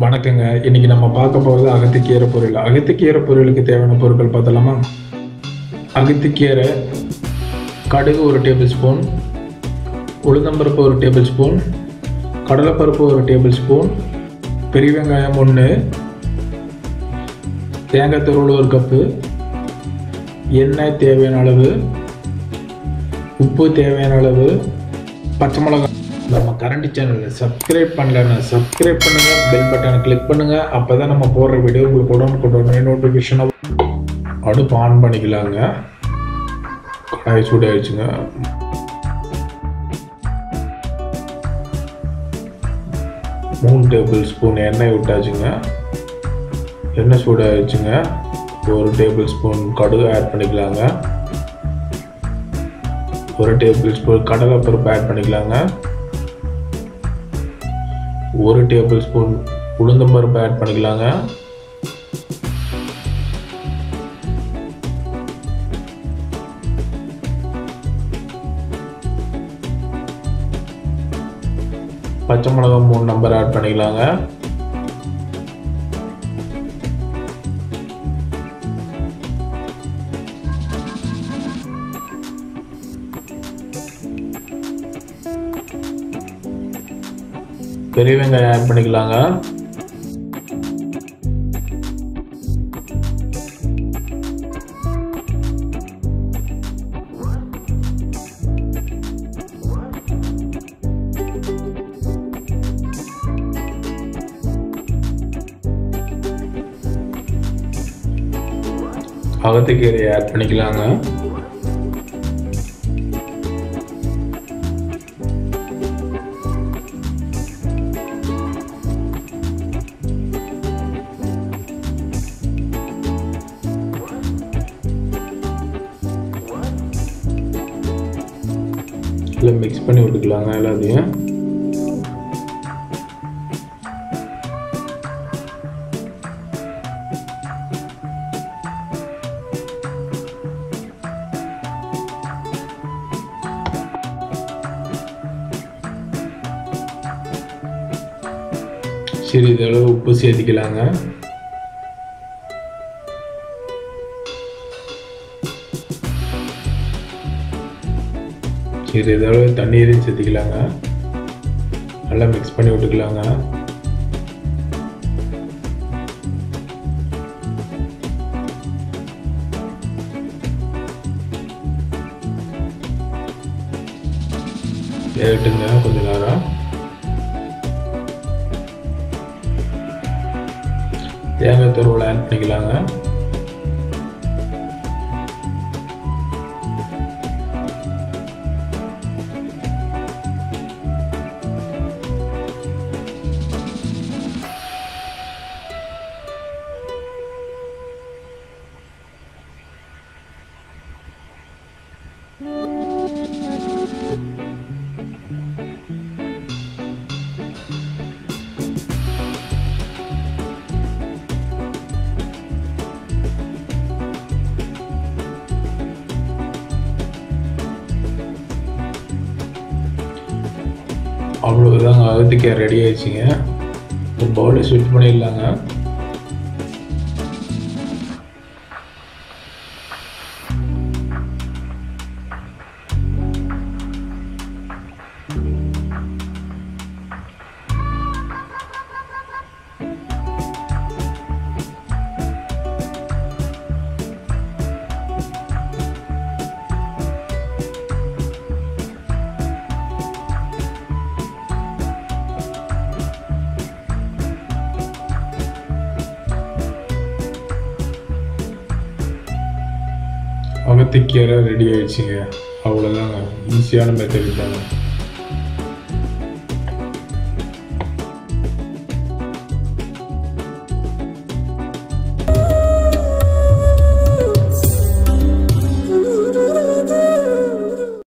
வணக்கங்க இன்னைக்கு நம்ம பார்க்க போகிறது அகத்திக்கீரை பொரியல் அகத்திக்கீரை பொரியலுக்கு தேவையான பொருட்கள் பார்த்தலாமா அகத்திக்கீரை கடுகு ஒரு டேபிள் ஸ்பூன் உளுந்தம்பருப்பு ஒரு டேபிள் ஸ்பூன் கடலைப்பருப்பு ஒரு டேபிள் ஸ்பூன் பெரிய வெங்காயம் ஒன்று தேங்காய் துருவல் ஒரு கப்பு எண்ணெய் தேவையான அளவு உப்பு தேவையான அளவு பச்சை மிளகாய் நம்ம கரண்ட் சேனலில் சப்ஸ்கிரைப் பண்ணலன்னா சப்ஸ்கிரைப் பண்ணுங்கள் பெல் பட்டனை கிளிக் பண்ணுங்கள் அப்போ தான் நம்ம போடுற வீடியோ உங்களுக்கு உடனே உடனே நோட்டிஃபிகேஷன் அடுப்பு ஆன் பண்ணிக்கலாங்க கடாய் சூடாயிடுச்சுங்க மூணு டேபிள் ஸ்பூன் எண்ணெய் விட்டாச்சுங்க எண்ணெய் சூடாயிடுச்சுங்க ஒரு டேபிள் ஸ்பூன் கடுகு ஆட் பண்ணிக்கலாங்க ஒரு டேபிள் ஸ்பூன் கடலைப்பருப்பு ஆட் பண்ணிக்கலாங்க ஒரு டேபிள் ஸ்பூன் உளுந்தம்பருப்பு ஆட் பண்ணிக்கலாங்க பச்சை மிளகாய் மூணு நம்பர் ஆட் பண்ணிக்கலாங்க பெரிய வெங்காயம் ஆட் பண்ணிக்கலாங்க அகத்துக்கீரையை ஆட் பண்ணிக்கலாங்க இல்லை மிக்ஸ் பண்ணி விட்டுக்கலாங்க எல்லாத்தையும் சிறிதளவு உப்பு சேர்த்திக்கலாங்க சிறிதளவு தண்ணீரையும் சேர்த்திக்கலாங்க நல்லா மிக்ஸ் பண்ணி விட்டுக்கலாங்க வேகட்டுங்க கொஞ்ச நேரம் தேங்காய் துருவலை ஆட் பண்ணிக்கலாங்க அவ்வளோதாங்க அகத்திக்காய் ரெடி ஆயிடுச்சுங்க ஒரு பவுலில் ஸ்விட்ச் பண்ணிடலாங்க அகத்திக்கீரை ரெடி ஆயிடுச்சுங்க அவ்வளோதாங்க ஈஸியான மெத்தட் தாங்க